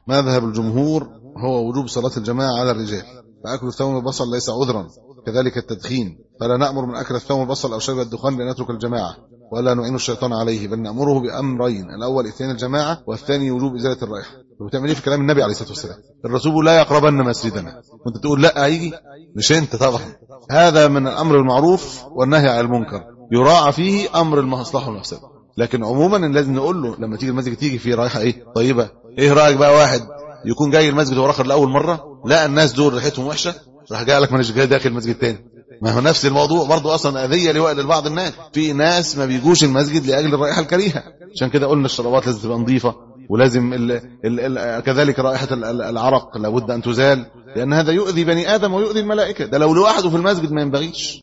مذهب الجمهور هو وجوب صلاة الجماعة على الرجال فأكل الثوم والبصل ليس عذرا كذلك التدخين فلا نأمر من أكل الثوم والبصل أو شرب الدخان بأن يترك الجماعة ولا نعين الشيطان عليه بل نأمره بأمرين الأول إثنين الجماعة والثاني وجوب إزالة الرائحة وبتعمل ايه في كلام النبي عليه الصلاه والسلام الرسول لا يقربن مسجدنا وانت تقول لا هيجي مش انت طبعا هذا من الامر المعروف والنهي عن المنكر يراعى فيه امر المصلحه والمفسده لكن عموما لازم نقول له لما تيجي المسجد تيجي في رائحه ايه طيبه ايه رايك بقى واحد يكون جاي المسجد وراخر لاول مره لا الناس دول ريحتهم وحشه راح جاي لك مانيش جاي داخل المسجد تاني ما هو نفس الموضوع برضه اصلا اذيه لبعض الناس في ناس ما بيجوش المسجد لاجل الرائحه الكريهه عشان كده قلنا الشرابات لازم تبقى نظيفه ولازم ال ال ال كذلك رائحه العرق لابد ان تزال لان هذا يؤذي بني ادم ويؤذي الملائكه ده لو لوحده في المسجد ما ينبغيش